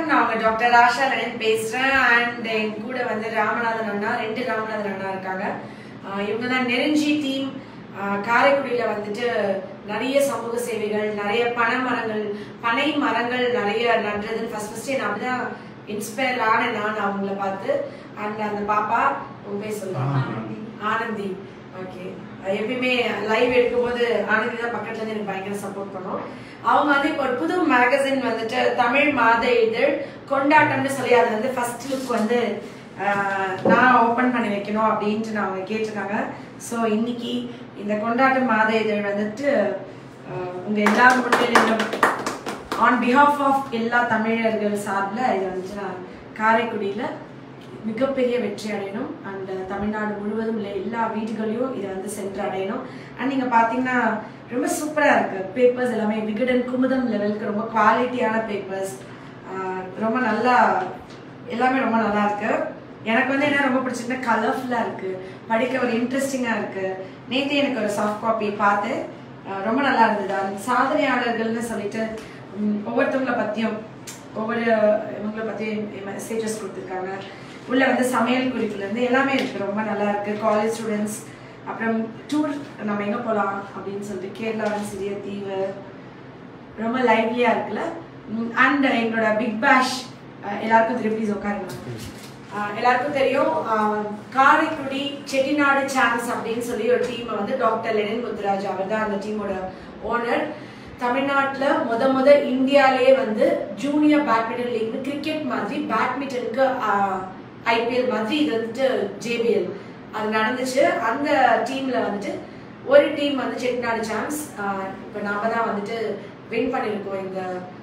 நான் உங்க டாக்டர் ஆஷா லடன் பேசுறேன் அண்ட் என் கூட வந்து ராமநாதன் அண்ணா ரெண்டு ராமநாதன் அண்ணா இருக்காங்க ஆஹ் இவங்க தான் நெருஞ்சி டீம் காரைக்குடியில வந்துட்டு நிறைய சமூக சேவைகள் நிறைய பனை மரங்கள் பனை மரங்கள் நிறைய நடுறதுன்னு ஃபர்ஸ்ட் ஃபர்ஸ்ட் நான் அப்படிதான் இன்ஸ்பயர் ஆனேன் நான் அவங்கள பார்த்து அண்ட் அந்த பாப்பா உங்க பேர் சொல்லுங்க ஆனந்தி. ஆனந்தி ஓகே எப்பயுமே லைவ் எடுக்கும்போது ஆனந்தி தான் பக்கத்துல இருந்து எனக்கு பயங்கர சப்போர்ட் பண்ணும் அவங்க வந்து இப்போ ஒரு புது மேகசின் வந்துட்டு தமிழ் மாத இதழ் கொண்டாட்டம்னு சொல்லி அது வந்து ஃபர்ஸ்ட் லுக் வந்து ஆஹ், நான் ஓபன் பண்ணி வைக்கணும் அப்படின்ட்டு நான் அவங்க கேட்டிருக்காங்க ஸோ இன்னைக்கு இந்த கொண்டாட்டம் மாத இதழ் வந்துட்டு ஆஹ், உங்க எல்லாரும் முன்னிலையிலும் ஆன் பிஹாஃப் ஆஃப் எல்லா தமிழர்கள் சார்பில் இது வந்துட்டு நான் காரைக்குடியில் மிகப்பெரிய வெற்றி அடையணும் அண்ட் தமிழ்நாடு முழுவதும் உள்ள எல்லா வீடுகளையும் இதை வந்து சென்று அடையணும் அண்ட் நீங்கள் பார்த்தீங்கன்னா ரொம்ப சூப்பராக இருக்கு பேப்பர்ஸ் எல்லாமே விகடன் குமுதம் லெவலுக்கு ரொம்ப குவாலிட்டியான பேப்பர்ஸ் ரொம்ப நல்லா எல்லாமே ரொம்ப நல்லா இருக்கு எனக்கு வந்து என்ன ரொம்ப பிடிச்சிருந்தா கலர்ஃபுல்லாக இருக்கு படிக்க ஒரு இன்ட்ரெஸ்டிங்காக இருக்கு நேற்று எனக்கு ஒரு சாஃப்ட் காப்பி பார்த்து அஹ், ரொம்ப நல்லா இருந்தது அந்த சாதனையாளர்கள்னு சொல்லிட்டு உம், ஒவ்வொருத்தவங்களை பற்றியும் ஒவ்வொரு இவங்களை பற்றி மெசேஜஸ் கொடுத்துருக்காங்க உள்ள வந்து சமையல் குறிப்புல இருந்து எல்லாமே இருக்கு ரொம்ப நல்லா இருக்கு காலேஜ் ஸ்டூடெண்ட்ஸ் அப்புறம் டூர் நம்ம எங்க போகலாம் அப்படின்னு சொல்லிட்டு கேரளா சிறிய தீவு ரொம்ப லைவ்லியா இருக்குல்ல அண்ட் எங்களோட பிக் பேஷ் எல்லாருக்கும் தெரியும் ப்ளீஸ் உட்காருங்க அஹ் எல்லாருக்கும் தெரியும் அஹ் காரைக்குடி செட்டிநாடு சான்ஸ் அப்படின்னு சொல்லி ஒரு டீமை வந்து டாக்டர் லெனின் முத்துராஜ் அவர் தான் அந்த டீமோட ஓனர் தமிழ்நாட்டில் முத முத இந்தியாலே வந்து ஜூனியர் பேட்மிண்டன் லீக் கிரிக்கெட் மாதிரி பேட்மிண்டனுக்கு ஐபிஎல் மாதிரி இது வந்துட்டு ஜேபிஎல் அது நடந்துச்சு அந்த டீம்ல வந்துட்டு ஒரு டீம் வந்து செட்டிநாடு சான்ஸ் இப்போ நாம தான் வந்துட்டு வின் பண்ணியிருக்கோம் இந்த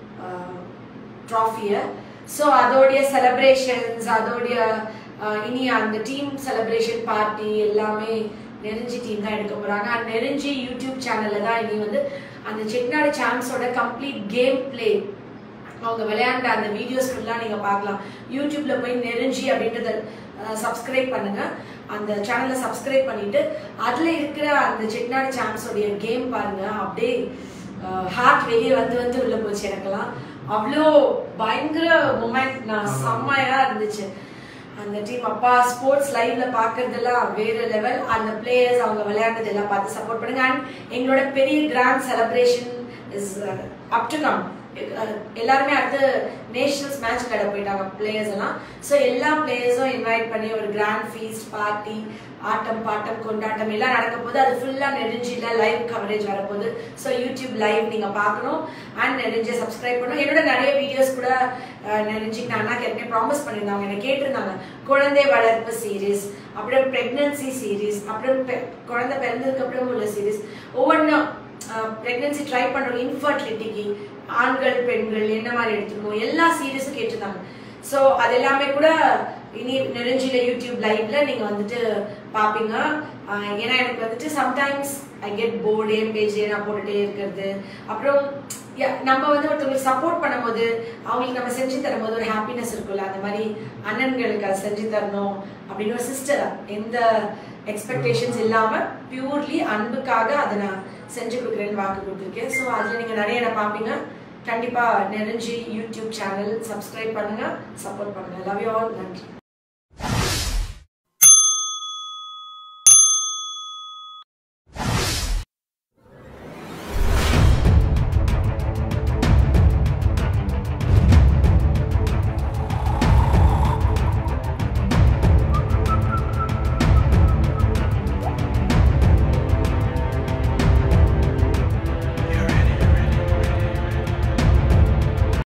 ட்ராஃபியை ஸோ அதோடைய செலிப்ரேஷன்ஸ் அதோடைய ஆஹ், இனி அந்த டீம் செலிப்ரேஷன் பார்ட்டி எல்லாமே நெருஞ்சி டீம் தான் எடுக்க போறாங்க அந்த நெருஞ்சி யூடியூப் சேனல்ல தான் இனி வந்து அந்த செட்டிநாடு சான்ஸோட கம்ப்ளீட் கேம் பிளே அவங்க விளையாண்ட அந்த வீடியோஸ் ஃபுல்லாக நீங்கள் பார்க்கலாம் யூடியூப்ல போய் நெருஞ்சி அப்படின்றத சப்ஸ்கிரைப் பண்ணுங்க அந்த சேனலை சப்ஸ்கிரைப் பண்ணிட்டு அதுல இருக்கிற அந்த செட்டிநாடு சான்ஸோடைய கேம் பாருங்க அப்படியே ஹார்ட் வெளியே வந்து வந்து உள்ள போச்சு எனக்கெல்லாம் அவ்வளோ பயங்கர மூமெண்ட் நான் செம்மையா இருந்துச்சு அந்த டீம் அப்பா ஸ்போர்ட்ஸ் லைவ்ல பாக்குறதெல்லாம் வேற லெவல் அந்த பிளேயர்ஸ் அவங்க விளையாடுறது எல்லாம் பார்த்து சப்போர்ட் பண்ணுங்க அண்ட் எங்களோட பெரிய grand celebration is up to come எல்லாருமே அடுத்து நேஷனல்ஸ் மேட்ச் விளையாட போயிட்டாங்க பிளேயர்ஸ் எல்லாம் ஸோ எல்லா பிளேயர்ஸும் இன்வைட் பண்ணி ஒரு கிராண்ட் ஃபீஸ்ட் பார்ட்டி ஆட்டம் பாட்டம் கொண்டாட்டம் எல்லாம் நடக்க போது அது ஃபுல்லாக நெருஞ்சில லைவ் கவரேஜ் வரப்போகுது ஸோ யூடியூப் லைவ் நீங்கள் பார்க்கணும் அண்ட் நெருஞ்சியை சப்ஸ்கிரைப் பண்ணணும் என்னோட நிறைய வீடியோஸ் கூட அஹ், நெருஞ்சிக்கு நான் அண்ணாக்கு ஏற்கனவே ப்ராமிஸ் பண்ணியிருந்தாங்க என்னை கேட்டிருந்தாங்க குழந்தை வளர்ப்பு சீரீஸ் அப்புறம் ப்ரெக்னன்சி சீரீஸ் அப்புறம் பெ- குழந்தை பிறந்ததுக்கு அப்புறம் உள்ள சீரீஸ் ஒவ்வொன்றும் ப்ரெக்னன்சி ட்ரை பண்ணுறோம் இன்ஃபர்டிலிட்டிக்கு ஆண்கள் பெண்கள் என்ன மாதிரி எடுத்துக்கணும் எல்லா சீரீஸும் கேட்டிருந்தாங்க ஸோ அது எல்லாமே கூட இனி நெருஞ்சில யூடியூப் லைவ்ல நீங்க வந்துட்டு பாப்பீங்க ஆஹ் ஏன்னா எனக்கு வந்துட்டு சம்டைம்ஸ் ஐ கெட் போர்டு என் பேஜ்லேயே நான் போட்டுட்டே இருக்கிறது அப்புறம் yeah, நம்ம வந்து ஒருத்தவங்களுக்கு சப்போர்ட் பண்ணும்போது அவங்களுக்கு நம்ம செஞ்சு தரும்போது ஒரு ஹாப்பினஸ் இருக்கும்ல அந்த மாதிரி அண்ணன்களுக்கு அதை செஞ்சு தரணும் அப்படின்னு ஒரு சிஸ்டரா எந்த எக்ஸ்பெக்டேஷன்ஸ் இல்லாம பியூர்லி அன்புக்காக அதை நான் செஞ்சு கொடுக்குறேன்னு வாக்கு கொடுத்துருக்கேன் ஸோ அதில் நீங்கள் நிறைய என்ன பார்ப்பீங்க கண்டிப்பா நெருஞ்சி யூடியூப் சேனல் சப்ஸ்கிரைப் பண்ணுங்க சப்போர்ட் பண்ணுங்க லவ் யூ ஆல் நன்றி